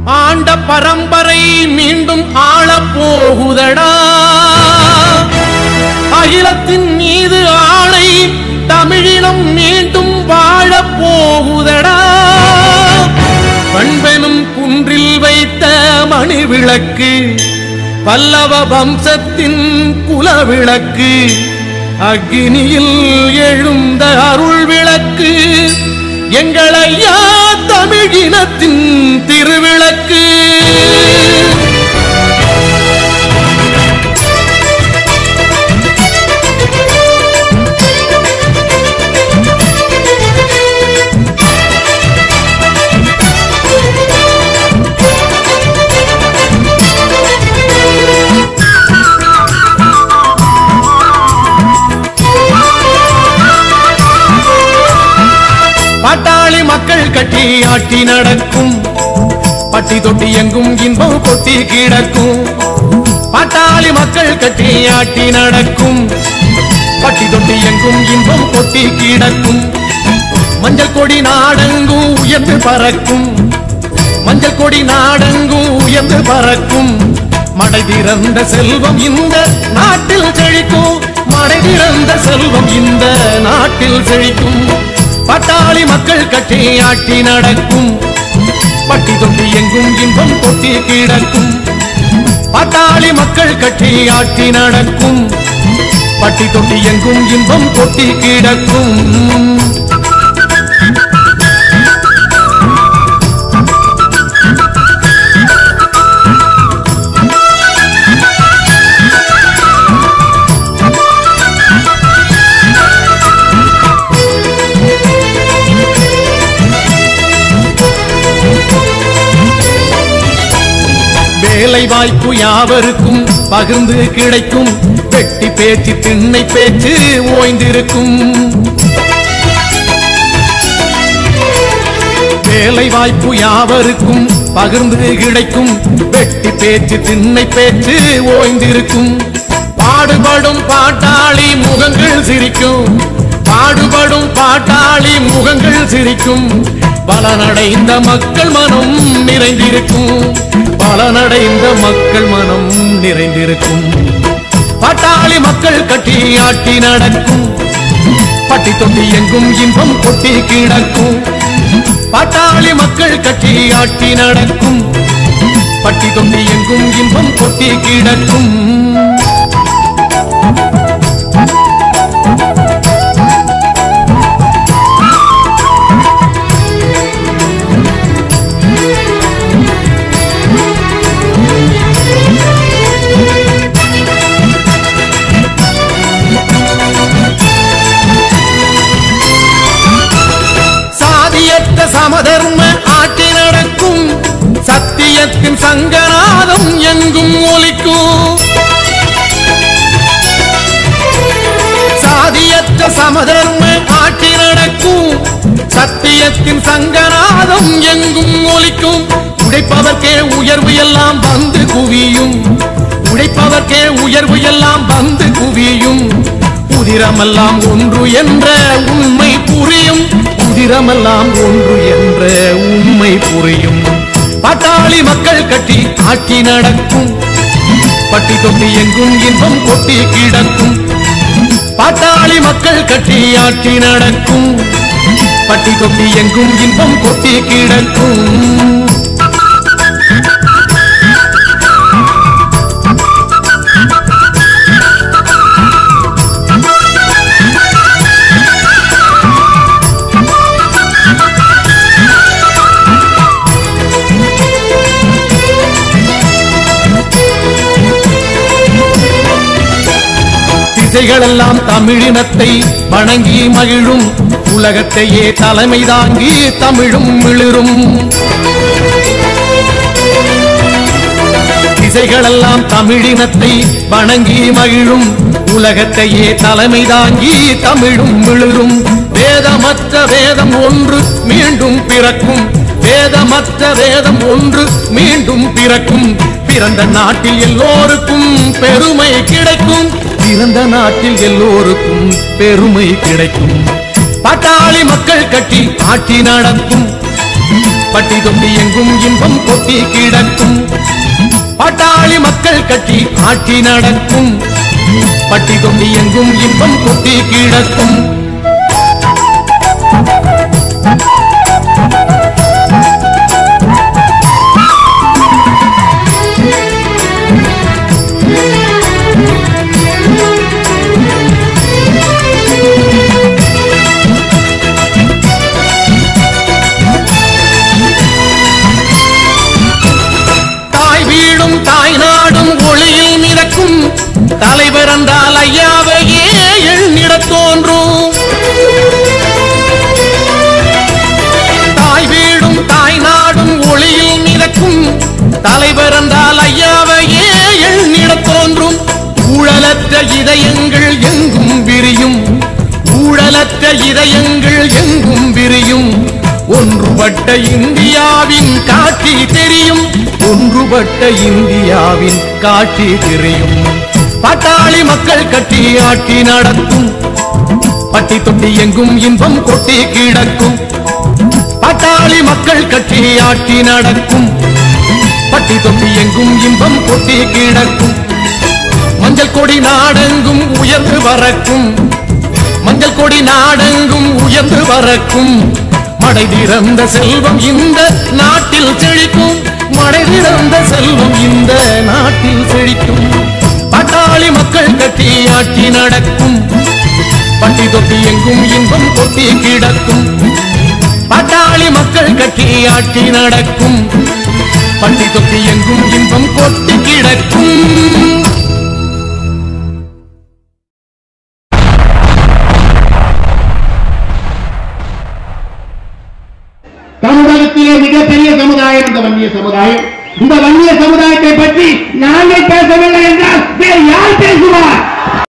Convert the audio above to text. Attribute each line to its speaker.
Speaker 1: ஆண்ட பரம்பரை மீண்டும் ஆளப் போகுதடா அகிலத்தின் மீது ஆணை தமிழினம் மீண்டும் வாழப் போகுதடா பண்பெனும் குன்றில் வைத்த மணி விளக்கு பல்லவ வம்சத்தின் குலவிளக்கு அக்னியில் எழுந்த அருள் விளக்கு எங்களையா தமிழினத்தின் திருவிளக்கு பாட்டாளி மக்கள் கட்டி ஆட்டி நடக்கும் பட்டி தொட்டி எங்கும் இன்பம் கொட்டி கிடக்கும் பாட்டாளி மக்கள் கட்டி ஆட்டி நடக்கும் பட்டி தொட்டி எங்கும் இன்பம் கொட்டி கிடக்கும் மஞ்சள் கொடி நாடெங்கும் உயர்ந்து பறக்கும் மஞ்சள் கொடி நாடெங்கும் உயர்ந்து பறக்கும் மடை திறந்த செல்வம் இந்த நாட்டில் செழிக்கும் மடை திறந்த செல்வம் இந்த நாட்டில் செழிக்கும் பட்டாளி மக்கள் கட்டி ஆட்டி நடக்கும் பட்டி தொட்டி எங்கும் இன்பம் கொட்டி கிடக்கும் பட்டாளி மக்கள் கட்டி ஆட்டி நடக்கும் பட்டி தொட்டி எங்கும் இன்பம் கொட்டி கிடக்கும் வேலை வாய்ப்பு யாவருக்கும் பகிர்ந்து கிடைக்கும் வெட்டி பேச்சு திண்ணை பேச்சு ஓய்ந்திருக்கும் வேலை வாய்ப்பு யாவருக்கும் பகிர்ந்து கிடைக்கும் வெட்டி பேச்சு திண்ணை பேச்சு ஓய்ந்திருக்கும் பாடுபடும் பாட்டாளி முகங்கள் சிரிக்கும் பாடுபடும் பாட்டாளி முகங்கள் சிரிக்கும் பலனடைந்த மக்கள் மனம் நிறைந்திருக்கும் பலனடைந்த மக்கள் மனம் நிறைந்திருக்கும் பாட்டாளி மக்கள் கட்டி ஆட்டி நடக்கும் பட்டி தொட்டி எங்கும் இன்பம் கொட்டி கிடக்கும் பாட்டாளி மக்கள் கட்டி ஆட்டி நடக்கும் பட்டி தொட்டி எங்கும் இன்பம் கொட்டி கிடக்கும் சாதியற்ற சமதர்ம ஆட்சி நடக்கும் சத்தியத்தின் சங்கநாதம் எங்கும் ஒலிக்கும் சாதியற்ற சமதர்ம ஆட்சி நடக்கும் சத்தியத்தின் சங்கநாதம் எங்கும் ஒலிக்கும் உழைப்பவர்க்கே உயர்வு எல்லாம் வந்து குவியும் உழைப்பவர்க்கே உயர்வு எல்லாம் வந்து குவியும் உதிரமெல்லாம் ஒன்று என்ற உண்மை புரியும் உதிரமெல்லாம் ஒன்று என்ற உண்மை புரியும் பாட்டாளி மக்கள் கட்டி ஆட்சி நடக்கும் பட்டி தொட்டி எங்கும் இன்பம் கொட்டி கிடக்கும் பாட்டாளி மக்கள் கட்டி ஆட்சி நடக்கும் பட்டி தொட்டி எங்கும் இன்பம் கொட்டி கிடக்கும் திசைகளெல்லாம் தமிழினத்தை வணங்கி மகிழும் உலகத்தையே தலைமை தாங்கி தமிழும் மிளிரும் திசைகளெல்லாம் தமிழினத்தை வணங்கி மகிழும் உலகத்தையே தலைமை தாங்கி தமிழும் மிளிரும் வேதமற்ற வேதம் ஒன்று மீண்டும் பிறக்கும் வேதமற்ற வேதம் ஒன்று மீண்டும் பிறக்கும் பிறந்த நாட்டில் எல்லோருக்கும் பெருமை கிடைக்கும் பிறந்த நாட்டில் எல்லோருக்கும் பெருமை கிடைக்கும் பாட்டாளி மக்கள் கட்டி ஆட்சி நடக்கும் பட்டி தொட்டி எங்கும் இன்பம் கொட்டி கிடக்கும் பாட்டாளி மக்கள் கட்சி ஆட்சி நடக்கும் பட்டி தொட்டி எங்கும் இன்பம் கொட்டி கிடக்கும் தாய் வீடும் தாய் நாடும் ஒளியில் மிதக்கும் தலைவர் என்றால் ஐயாவையே எண்ணிடத் தோன்றும் தாய் வீடும் தாய் நாடும் ஒளியில் மிதக்கும் தலைவர் என்றால் ஐயாவையே எண்ணிடத் தோன்றும் ஊழலற்ற இதயங்கள் எங்கும் விரியும் ஊழலற்ற இதயங்கள் எங்கும் விரியும் ஒன்றுபட்ட இந்தியாவின் காட்சி தெரியும் ஒன்றுபட்ட இந்தியாவின் காட்சி தெரியும் பாட்டாளி மக்கள் கட்சி ஆட்சி நடத்தும் பட்டி தொட்டி எங்கும் இன்பம் கொட்டி கிடக்கும் பாட்டாளி மக்கள் கட்சி ஆட்சி நடக்கும் பட்டி தொட்டி எங்கும் இன்பம் கொட்டி கிடக்கும் மஞ்சள் கொடி நாடெங்கும் உயர்ந்து வரக்கும் மஞ்சள் கொடி நாடெங்கும் உயர்ந்து வரக்கும் மடை திறந்த செல்வம் இந்த நாட்டில் செழிக்கும் மடை திறந்த செல்வம் இந்த நாட்டில் செழிக்கும் பட்டாளி மக்கள் கட்டி ஆட்சி நடக்கும் பட்டி தொட்டி எங்கும் இன்பம் கொட்டி கிடக்கும் பட்டாளி மக்கள் கட்டி ஆட்சி நடக்கும் பட்டி தொட்டி எங்கும் இன்பம் கொட்டி கிடக்கும்
Speaker 2: தமிழகத்திலே மிகப்பெரிய சமுதாயம் இந்த வன்னிய சமுதாயம் இந்த வன்னிய சமுதாயத்தை பற்றி நாங்கள் பேசவில்லை என்றால் வேறு யார்